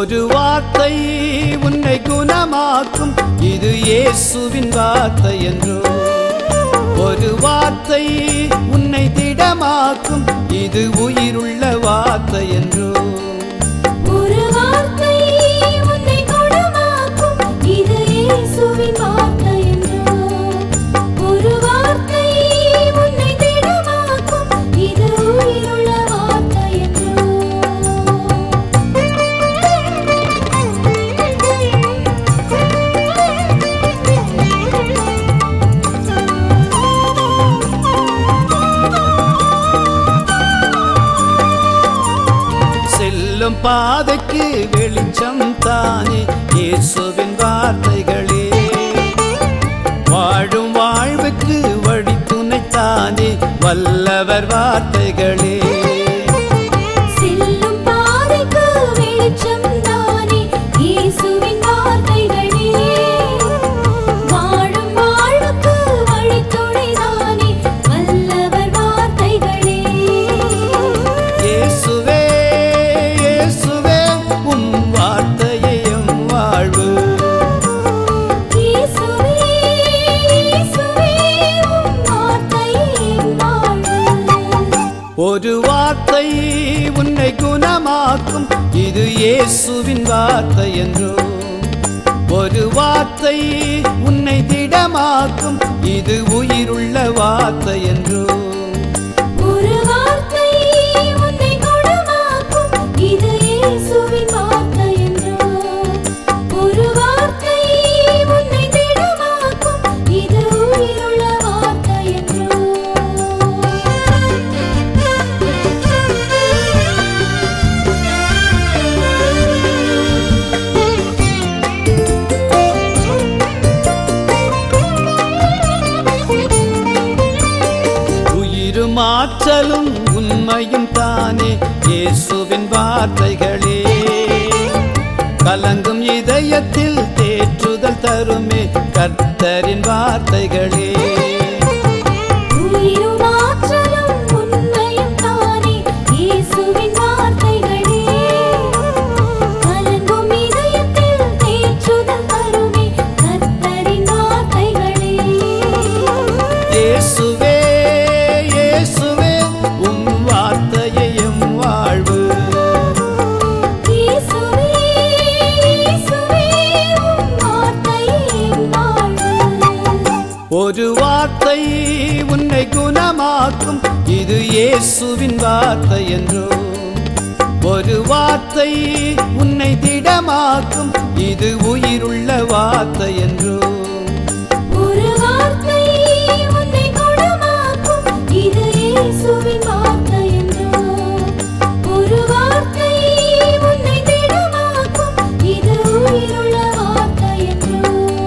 ஒரு வார்த்தை உன்னை குணமாக்கும் இது இயேசுவின் வார்த்தை என்றோ ஒரு வார்த்தை உன்னை திடமாக்கும் இது உயிருள்ள வார்த்தை என்றோ ஒரு வார்த்தை உன்னை குணமாக்கும் இது இயேசுவின் வார்த்தை என்றோ ஒரு வார்த்தை உன்னை திடமாக்கும் இது உயிருள்ள வார்த்தை என்றோ செல்லும் பாதைக்கு வெளிச்சம் தானே இயேசுவின் வார்த்தைகளே வாழும் வாழ்வுக்கு வழி துணைத்தானே வல்லவர் வார்த்தைகளே செல்லும் பாதைக்கு வெளிச்சம் தானே இயேசுவின் வார்த்தைகளே வாழும் வாழ்வுக்கு வழித்துணை தானே வல்லவர் வார்த்தைகளே இயேசுவே இயேசுவே உம் வார்த்தையையும் வாழ்வு இயேசுவே இயேசுவே உம் வார்த்தையே என் வாழ்வு ஒரு வார்த்தை உன்னை குணமாக்கும் இது இயேசுவின் வார்த்தை என்றோ ஒரு வார்த்தை உன்னை திடமாக்கும் இது உயிருள்ள வார்த்தை என்றோ ஒரு வார்த்தை உன்னை குணமாக்கும் இது இயேசுவின் வார்த்தை என்றோ ஒரு வார்த்தை உன்னை திடமாக்கும் இது உயிருள்ள வார்த்தை என்றோ உயிரும் ஆற்றலும் உண்மையும் தானே இயேசுவின் வார்த்தைகளே கலங்கும் இதயத்தில் தேற்றுதல் தருமே கர்த்தரின் வார்த்தைகளே உயிரும் ஆற்றலும் உண்மையும் தானே இயேசுவின் வார்த்தைகளே கலங்கும் இதயத்தில் தேற்றுதல் தருமே கர்த்தரின் வார்த்தைகளே இயேசுவே இயேசுவே உம் வார்த்தையையும் வாழ்வு இயேசுவே இயேசுவே உம் வார்த்தையே என் வாழ்வு ஒரு வார்த்தை உன்னை குணமாக்கும் இது இயேசுவின் வார்த்தை என்றோ ஒரு வார்த்தை உன்னை திடமாக்கும் இது உயிருள்ள வார்த்தை என்றோ ஒரு வார்த்தை உன்னை குணமாக்கும் இது இயேசுவின் வார்த்தை என்றோ ஒரு வார்த்தை உன்னை திடமாக்கும் இது உயிருள்ள வார்த்தை என்றோ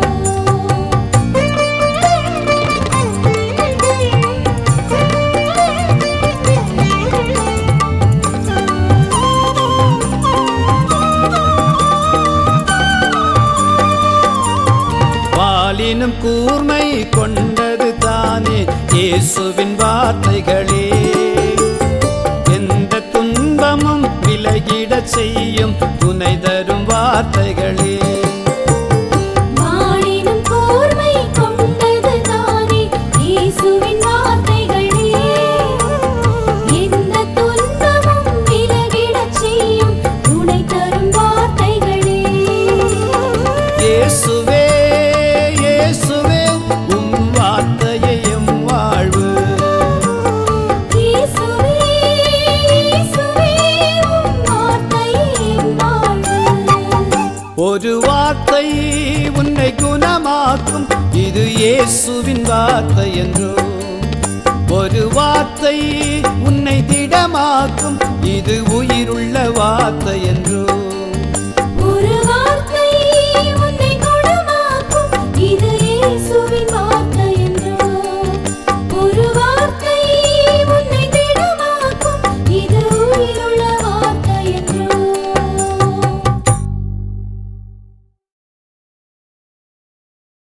வாலினும் கூர்மை கொண்டது தானே இயேசுவின் வார்த்தைகளே எந்த துன்பமும் விலகிடச் செய்யும் துணை தரும் வார்த்தைகளே வாழினும் கூர்மை கொண்டது தானே இயேசுவின் வார்த்தைகளே எந்த துன்பமும் விலகிடச் செய்யும் துணை தரும் வார்த்தைகளே இயேசுவே இயேசுவே உம் வார்த்தையையும் வாழ்வு இயேசுவே இயேசுவே உம் வார்த்தையே என் வாழ்வு ஒரு வார்த்தை உன்னை குணமாக்கும் இது இயேசுவின் வார்த்தை என்றோ ஒரு வார்த்தை உன்னை திடமாக்கும் இது உயிருள்ள வார்த்தை என்றோ